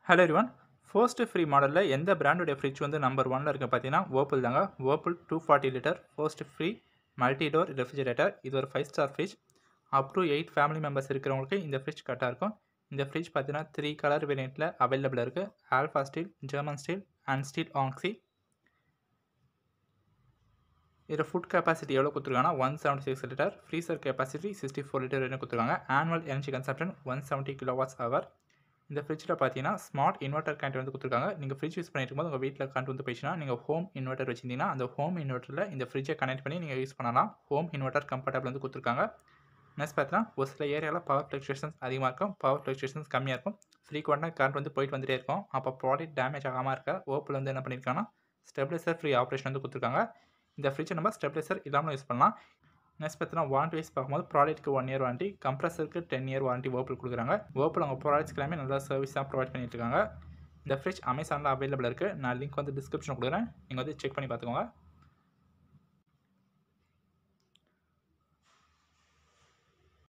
hello everyone first free மாடலில் எந்த பிராண்டோடைய fridge வந்து நம்பர் ஒன்ல இருக்குது பார்த்தீங்கன்னா வேர்புல் தாங்க Whirlpool two forty litre frost free multi door refrigerator இது ஒரு five star fridge up to eight family members இருக்கிறவங்களுக்கு இந்த ஃப்ரிட்ஜ் கரெக்டாக இருக்கும் இந்த ஃப்ரிட்ஜ் பார்த்தீங்கன்னா த்ரீ கலர் வேரியண்ட்டில் அவைலபிள் இருக்குது alpha steel German steel and steel ஆக்சி இதில் ஃபுட் கெப்பாசிட்டி எவ்வளோ கொடுத்துருக்காங்கன்னா one seventy six litre freezer capacity sixty four litre வரைக்கும் கொடுத்துருக்காங்க annual energy consumption one seventy kilo watts hour இந்த ஃப்ரிட்ஜில் பார்த்தீங்கன்னா ஸ்மார்ட் இன்வெர்ட்டர் கரண்ட் வந்து கொடுத்துருக்காங்க நீங்கள் ஃப்ரிட்ஜ் யூஸ் பண்ணிட்டு இருக்கும்போது உங்கள் வீட்டில் கரண்ட் வந்து போயிடுச்சுன்னா நீங்கள் ஹோம் இன்வெர்ட்டர் வச்சிருந்தீங்கன்னா அந்த ஹோம் இன்வெர்ட்டரில் இந்த ஃப்ரிட்ஜை கனெக்ட் பண்ணி நீங்கள் யூஸ் பண்ணலாம் ஹோம் இன்வெர்ட்டர் கம்ஃபர்டபிள் வந்து கொடுத்துருக்காங்க நெக்ஸ்ட் பார்த்தீங்கன்னா ஒரு சில ஏரியாவில் பவர் ஃப்ளக்சுவேஷன்ஸ் அதிகமாக இருக்கும் பவர் ஃப்ளக்சுவேஷன்ஸ் கம்மியாக இருக்கும் ஃப்ரீக்வெண்ட்டாக கரண்ட் வந்து போயிட்டு வந்துட்டே இருக்கும் அப்போ ப்ராடக்ட் டேமேஜ் ஆகாமல் இருக்க ஓப்பில் வந்து என்ன பண்ணியிருக்காங்கன்னா ஸ்டெபிலைசர் ஃப்ரீ ஆப்ரேஷன் வந்து கொடுத்துருக்காங்க இந்த ஃப்ரிட்ஜை நம்ம ஸ்டெபிலைசர் இல்லாமல் யூஸ் பண்ணலாம் நெக்ஸ்ட் பார்த்தீங்கன்னா வாரண்டி வைஸ் பார்க்கும்போது ப்ராடக்ட்டுக்கு ஒன் இயர் வாரண்டி கம்ப்ரஸருக்கு டென் இயர் வாரண்டி ஓப்பில் கொடுக்குறாங்க ஓப்பில் அவங்க ப்ராடக்ட்ஸ் எல்லாமே நல்லா சர்வீஸ் தான் ப்ரொவைட் பண்ணிட்டு இருக்காங்க இந்த ஃப்ரிட்ஜ் அமேசானில் அவைலபிள் இருக்குது நான் லிங்க் வந்து டிஸ்கிரிப்ஷன் கொடுக்குறேன் நீங்கள் வந்து செக் பண்ணி பார்த்துக்கோங்க